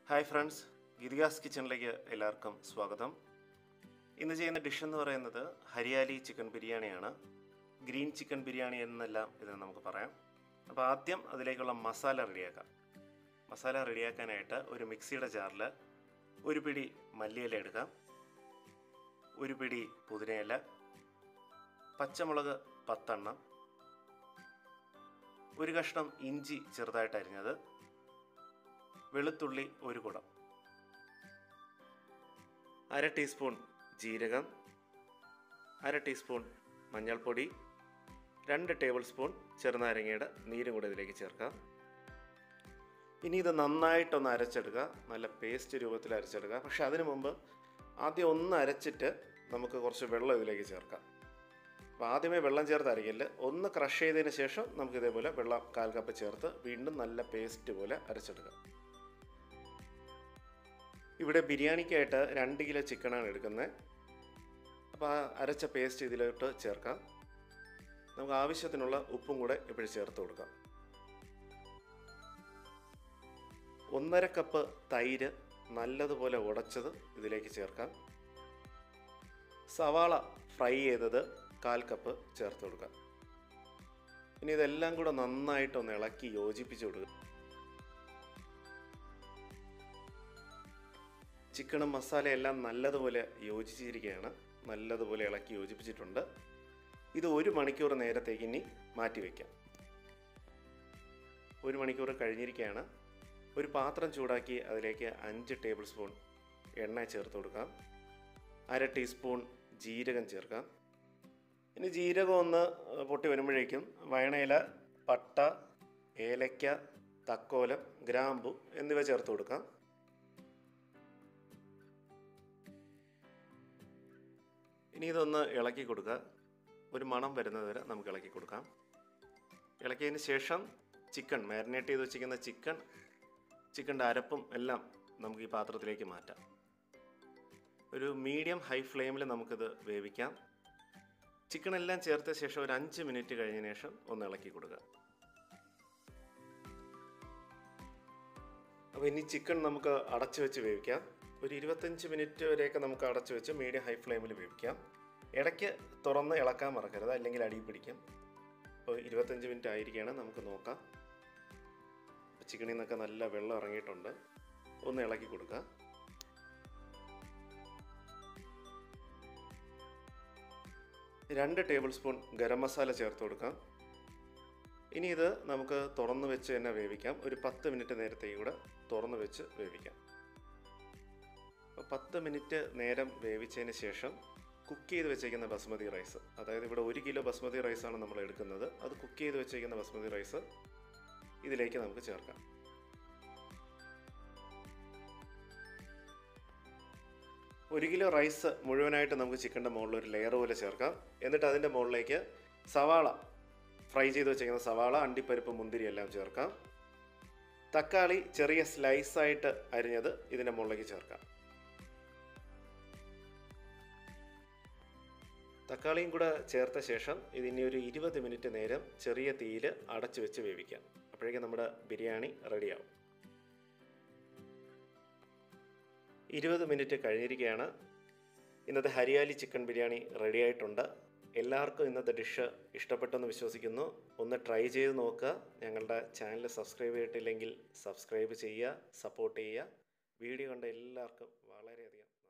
hi friends ഗിരിയാസ് കിച്ചണിലേക്ക് എല്ലാവർക്കും സ്വാഗതം ഇന്ന് ചെയ്യുന്ന ഡിഷ് എന്ന് പറയുന്നത് ഹരിയാലി ചിക്കൻ ബിരിയാണിയാണ് ഗ്രീൻ ചിക്കൻ ബിരിയാണി എന്നെല്ലാം ഇതിന് നമുക്ക് പറയാം അപ്പോൾ ആദ്യം അതിലേക്കുള്ള മസാല റെഡിയാക്കാം മസാല റെഡിയാക്കാനായിട്ട് ഒരു മിക്സിയുടെ ജാറിൽ ഒരു പിടി മല്ലിയില എടുക്കാം ഒരു പിടി പുതിനയില പച്ചമുളക് പത്തെണ്ണം ഒരു കഷ്ണം ഇഞ്ചി ചെറുതായിട്ട് അരിഞ്ഞത് വെളുത്തുള്ളി ഒരു കുടം അര ടീസ്പൂൺ ജീരകം അര ടീസ്പൂൺ മഞ്ഞൾപ്പൊടി രണ്ട് ടേബിൾ സ്പൂൺ ചെറുനാരങ്ങയുടെ നീരും കൂടെ ഇതിലേക്ക് ചേർക്കാം ഇനി ഇത് നന്നായിട്ടൊന്ന് അരച്ചെടുക്കുക നല്ല പേസ്റ്റ് രൂപത്തിൽ അരച്ചെടുക്കുക പക്ഷെ അതിനു മുമ്പ് ആദ്യം ഒന്ന് അരച്ചിട്ട് നമുക്ക് കുറച്ച് വെള്ളം ഇതിലേക്ക് ചേർക്കാം അപ്പോൾ ആദ്യമേ വെള്ളം ചേർത്ത് അരയ്ക്കല് ഒന്ന് ക്രഷ് ചെയ്തതിന് ശേഷം നമുക്ക് ഇതേപോലെ വെള്ളം കാൽ കപ്പ് ചേർത്ത് വീണ്ടും നല്ല പേസ്റ്റ് പോലെ അരച്ചെടുക്കാം ഇവിടെ ബിരിയാണിക്കായിട്ട് രണ്ട് കിലോ ചിക്കനാണ് എടുക്കുന്നത് അപ്പോൾ ആ അരച്ച പേസ്റ്റ് ഇതിലോട്ട് ചേർക്കാം നമുക്ക് ആവശ്യത്തിനുള്ള ഉപ്പും കൂടെ ഇപ്പോഴും ചേർത്ത് കൊടുക്കാം ഒന്നര കപ്പ് തൈര് നല്ലതുപോലെ ഉടച്ചത് ഇതിലേക്ക് ചേർക്കാം സവാള ഫ്രൈ ചെയ്തത് കാൽ കപ്പ് ചേർത്ത് കൊടുക്കാം ഇനി ഇതെല്ലാം കൂടെ നന്നായിട്ടൊന്ന് ഇളക്കി യോജിപ്പിച്ച് കൊടുക്കുക ചിക്കനും മസാലയെല്ലാം നല്ലതുപോലെ യോജിച്ചിരിക്കുകയാണ് നല്ലതുപോലെ ഇളക്കി യോജിപ്പിച്ചിട്ടുണ്ട് ഇത് ഒരു മണിക്കൂർ നേരത്തേക്ക് ഇനി മാറ്റി വയ്ക്കാം ഒരു മണിക്കൂർ കഴിഞ്ഞിരിക്കുകയാണ് ഒരു പാത്രം ചൂടാക്കി അതിലേക്ക് അഞ്ച് ടേബിൾ സ്പൂൺ എണ്ണ ചേർത്ത് കൊടുക്കാം അര ടീസ്പൂൺ ജീരകം ചേർക്കാം ഇനി ജീരകം ഒന്ന് പൊട്ടി വരുമ്പോഴേക്കും വയണയില പട്ട ഏലയ്ക്ക തക്കോലം ഗ്രാമ്പു എന്നിവ ചേർത്ത് കൊടുക്കാം ഇനി ഇതൊന്ന് ഇളക്കി കൊടുക്കുക ഒരു മണം വരുന്നത് വരെ നമുക്ക് ഇളക്കി കൊടുക്കാം ഇളക്കിയതിന് ശേഷം ചിക്കൻ മാരിനേറ്റ് ചെയ്ത് വെച്ചിരിക്കുന്ന ചിക്കൻ ചിക്കൻ്റെ അരപ്പും എല്ലാം നമുക്ക് ഈ പാത്രത്തിലേക്ക് മാറ്റാം ഒരു മീഡിയം ഹൈ ഫ്ലെയിമിൽ നമുക്കിത് വേവിക്കാം ചിക്കൻ എല്ലാം ചേർത്ത ശേഷം ഒരു അഞ്ച് മിനിറ്റ് കഴിഞ്ഞതിന് ശേഷം ഒന്ന് ഇളക്കി കൊടുക്കുക അപ്പോൾ ഇനി ചിക്കൻ നമുക്ക് അടച്ചു വെച്ച് വേവിക്കാം ഒരു ഇരുപത്തഞ്ച് മിനിറ്റ് വരെയൊക്കെ നമുക്ക് അടച്ചു വെച്ച് മീഡിയം ഹൈ ഫ്ലെയിമിൽ വേവിക്കാം ഇടയ്ക്ക് തുറന്ന് ഇളക്കാൻ മറക്കരുത് അല്ലെങ്കിൽ അടി പിടിക്കും അപ്പോൾ ഇരുപത്തഞ്ച് മിനിറ്റ് ആയിരിക്കുകയാണ് നമുക്ക് നോക്കാം ചിക്കനിൽ നിന്നൊക്കെ നല്ല വെള്ളം ഇറങ്ങിയിട്ടുണ്ട് ഒന്ന് ഇളക്കി കൊടുക്കുക രണ്ട് ടേബിൾ സ്പൂൺ ഗരം മസാല ചേർത്ത് കൊടുക്കാം ഇനി ഇത് നമുക്ക് തുറന്ന് വെച്ച് തന്നെ വേവിക്കാം ഒരു പത്ത് മിനിറ്റ് നേരത്തേക്ക് കൂടെ തുറന്ന് വെച്ച് വേവിക്കാം അപ്പോൾ പത്ത് മിനിറ്റ് നേരം വേവിച്ചതിന് ശേഷം കുക്ക് ചെയ്ത് വെച്ചേക്കുന്ന ബസ്മതി റൈസ് അതായത് ഇവിടെ ഒരു കിലോ ബസ്മതി റൈസാണ് നമ്മൾ എടുക്കുന്നത് അത് കുക്ക് ചെയ്ത് വെച്ചേക്കുന്ന ബസ്മതി റൈസ് ഇതിലേക്ക് നമുക്ക് ചേർക്കാം ഒരു കിലോ റൈസ് മുഴുവനായിട്ട് നമുക്ക് ചിക്കൻ്റെ മുകളിൽ ഒരു ലെയർ പോലെ ചേർക്കാം എന്നിട്ട് അതിൻ്റെ മുകളിലേക്ക് സവാള ഫ്രൈ ചെയ്ത് വെച്ചിരിക്കുന്ന സവാള അണ്ടിപ്പരിപ്പ് മുന്തിരി എല്ലാം ചേർക്കാം തക്കാളി ചെറിയ സ്ലൈസായിട്ട് അരിഞ്ഞത് ഇതിൻ്റെ മുകളിലേക്ക് ചേർക്കാം തക്കാളിയും കൂടെ ചേർത്ത ശേഷം ഇതിനി ഒരു ഇരുപത് മിനിറ്റ് നേരം ചെറിയ തീയിൽ അടച്ചു വെച്ച് വേവിക്കാം അപ്പോഴേക്കും നമ്മുടെ ബിരിയാണി റെഡിയാവും ഇരുപത് മിനിറ്റ് കഴിഞ്ഞിരിക്കുകയാണ് ഇന്നത്തെ ഹരിയാലി ചിക്കൻ ബിരിയാണി റെഡി ആയിട്ടുണ്ട് എല്ലാവർക്കും ഇന്നത്തെ ഡിഷ് ഇഷ്ടപ്പെട്ടെന്ന് വിശ്വസിക്കുന്നു ഒന്ന് ട്രൈ ചെയ്ത് നോക്കുക ഞങ്ങളുടെ ചാനൽ സബ്സ്ക്രൈബ് ചെയ്തിട്ടില്ലെങ്കിൽ സബ്സ്ക്രൈബ് ചെയ്യുക സപ്പോർട്ട് ചെയ്യുക വീഡിയോ കണ്ട എല്ലാവർക്കും വളരെയധികം